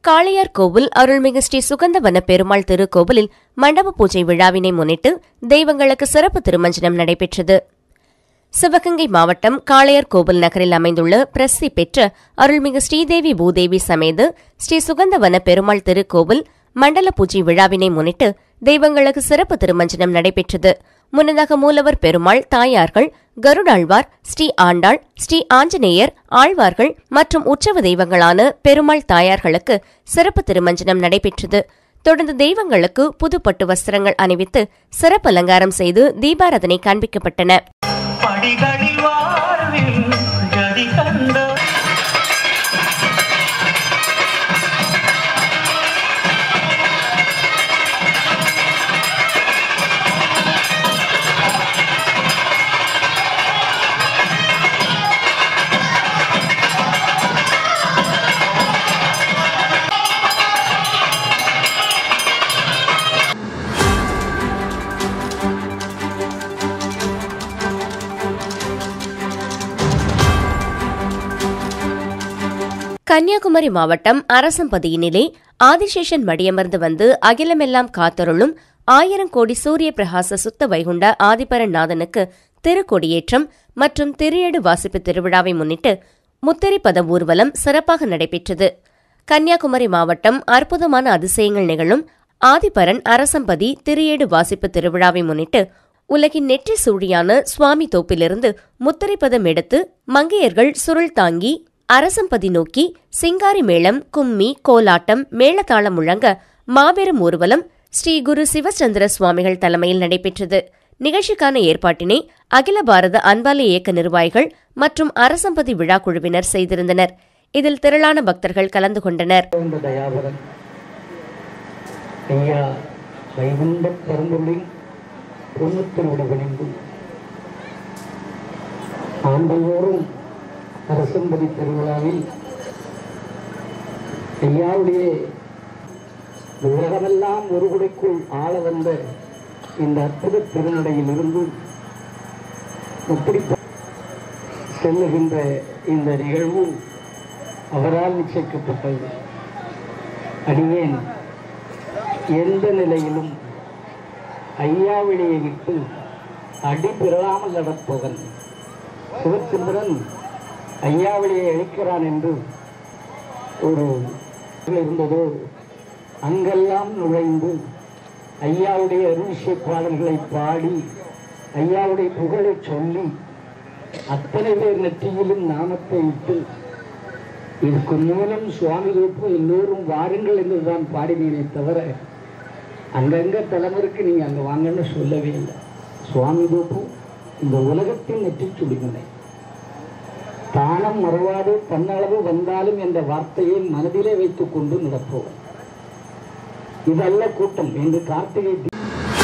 காளையார் கோவில் அருள்மிகு ஸ்ரீ சுகந்தவன பெருமாள் திருக்கோவிலில் மண்டப பூஜை விழாவினை முன்னிட்டு தெய்வங்களுக்கு சிறப்பு திருமஞ்சனம் நடைபெற்றது சிவகங்கை மாவட்டம் காளையார் கோவில் நகரில் அமைந்துள்ள பிரசித்தி பெற்ற அருள்மிகு ஸ்ரீதேவி பூதேவி சமேத ஸ்ரீ சுகந்தவன பெருமாள் திருக்கோவில் மண்டல பூஜை விழாவினை முன்னிட்டு தெய்வங்களுக்கு சிறப்பு திருமஞ்சனம் நடைபெற்றது முன்னதாக மூலவர் பெருமாள் தாயார்கள் கருடாழ்வார் ஸ்ரீ ஆண்டாள் ஸ்ரீ ஆஞ்சநேயர் ஆழ்வார்கள் மற்றும் உற்சவ தெய்வங்களான பெருமாள் தாயார்களுக்கு சிறப்பு திருமஞ்சனம் நடைபெற்றது தொடர்ந்து தெய்வங்களுக்கு புது பட்டு வஸ்திரங்கள் அணிவித்து சிறப்பு அலங்காரம் செய்து தீபாராதனை காண்பிக்கப்பட்டன படிகளில் வாழ்வில் கதி கண்ட கன்னியாகுமரி மாவட்டம் அரசம்பதியினிலே ஆதிசேஷன் மடியமர்ந்து வந்து அகிலமெல்லாம் காத்தருளும் ஆயிரம் கோடி சூரிய பிரகாச சுத்த வைகுண்ட ஆதிபரன் நாதனுக்கு திருக்கொடியேற்றம் மற்றும் திரியேடு வாசிப்பு திருவிழாவை முன்னிட்டு முத்திரைப்பத ஊர்வலம் சிறப்பாக நடைபெற்றது கன்னியாகுமரி மாவட்டம் அற்புதமான அதிசயங்கள் நிகழும் ஆதிபரன் அரசம்பதி திரியேடு வாசிப்பு திருவிழாவை முன்னிட்டு உலகின் நெற்றி சூழியான சுவாமி தோப்பிலிருந்து முத்திரைப்பதம் எடுத்து மங்கையர்கள் சுருள் தாங்கி அரசம்பதி நோக்கி சிங்காரி மேளம் கும்மி கோலாட்டம் மேளதாளம் முழங்க மாபெரும் ஊர்வலம் ஸ்ரீ குரு சிவச்சந்திர சுவாமிகள் தலைமையில் நடைபெற்றது நிகழ்ச்சிக்கான ஏற்பாட்டினை அகில பாரத அன்பாலய இயக்க நிர்வாகிகள் மற்றும் அரசம்பதி விழா குழுவினர் செய்திருந்தனர் இதில் திரளான பக்தர்கள் கலந்து கொண்டனர் இந்த தயாபரன் ஐயா வைகுண்ட பெரும்பொருளின் பொன்னுத்தில் விடுபணிந்து ஆண்டுதோறும் அரசம்பதி திருவிழாவில் ஐயாவுடைய உலகமெல்லாம் ஒரு குடைக்குள் ஆள வந்த இந்த அற்புத திருநடையிலிருந்து இப்படி செல்லுகின்ற இந்த நிகழ்வு அவரால் நிச்சயிக்கப்பட்டது அடியேன் எந்த நிலையிலும் ஐயாவிடையை விட்டு அடி பெறாமல் நடப்பவன் சிவச்சந்திரன் ஐயாவிடையை அழிக்கிறான் என்று ஒரு இருந்ததோ அங்கெல்லாம் நுழைந்து ஐயாவுடைய அருவிஷய பாடல்களை பாடி ஐயாவுடைய புகழை சொல்லி அத்தனை பேர் நெற்றியிலும் நாமத்தை இட்டு இதுக்கு மூலம் சுவாமி தோப்பு எல்லோரும் வாருங்கள் என்று தான் பாடினேனே தவிர அங்கங்க தலைமுறைக்கு நீங்க அங்க வாங்கன்னு சொல்லவே இல்லை சுவாமி தோப்பு இந்த உலகத்தின் நெற்றி சுடிமலை தானம் மறவாது தன்னளவு வந்தாலும் என்ற வார்த்தையை மனதிலே வைத்துக் கொண்டு நடப்போம் இதல்ல கூட்டம் என்று கார்த்திகை தீ-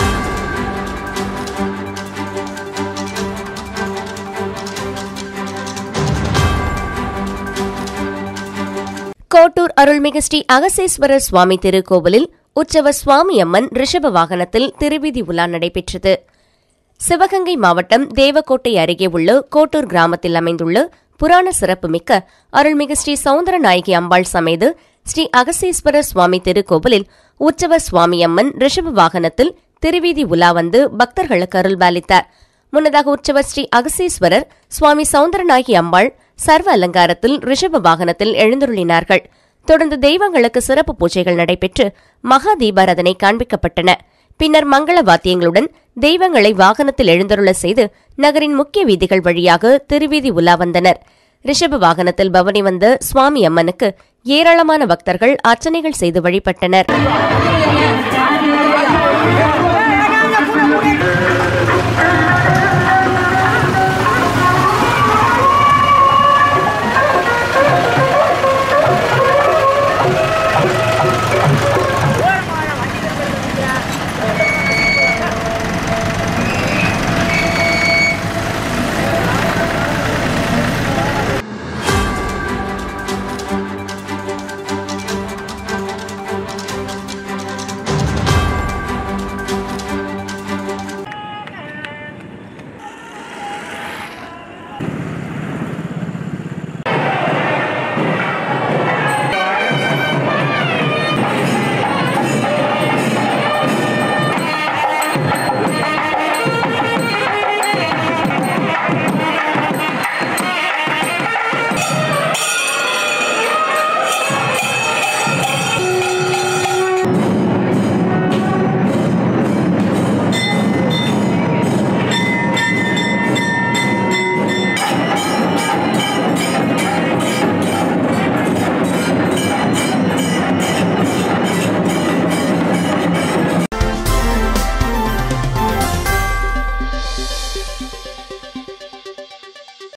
கோட்டூர் அருள்மிகு ஸ்ரீ அகசேஸ்வரர் சுவாமி திருக்கோவிலில் உற்சவ சுவாமி அம்மன் ரிஷப வாகனத்தில் திருவீதி உலா நடைபெற்றது சிவகங்கை மாவட்டம் தேவக்கோட்டை அருகே உள்ள கோட்டூர் கிராமத்தில் அமைந்துள்ள புராண சிறப்புமிக்க அருள்மிகு ஸ்ரீ சவுந்தரநாயகி அம்பாள் சமேது ஸ்ரீ அகசேஸ்வரர் சுவாமி திருக்கோவிலில் உற்சவ சுவாமி அம்மன் ரிஷப வாகனத்தில் திருவீதி உலா வந்து பக்தர்களுக்கு அருள்பாலித்தார் முன்னதாக உற்சவர் ஸ்ரீ அகசீஸ்வரர் சுவாமி சவுந்தரநாயகி அம்பாள் சர்வ அலங்காரத்தில் ரிஷப வாகனத்தில் எழுந்துருளினார்கள் தொடர்ந்து தெய்வங்களுக்கு சிறப்பு பூஜைகள் நடைபெற்று மகா தீபாராதனை காண்பிக்கப்பட்டன பின்னர் மங்கள வாத்தியங்களுடன் தெய்வங்களை வாகனத்தில் எழுந்தருள செய்து நகரின் முக்கிய வீதிகள் வழியாக திருவீதி உலா வந்தனர் ரிஷப வாகனத்தில் பவனி வந்த சுவாமி அம்மனுக்கு ஏராளமான பக்தர்கள் அர்ச்சனைகள் செய்து வழிபட்டனர் Thank you.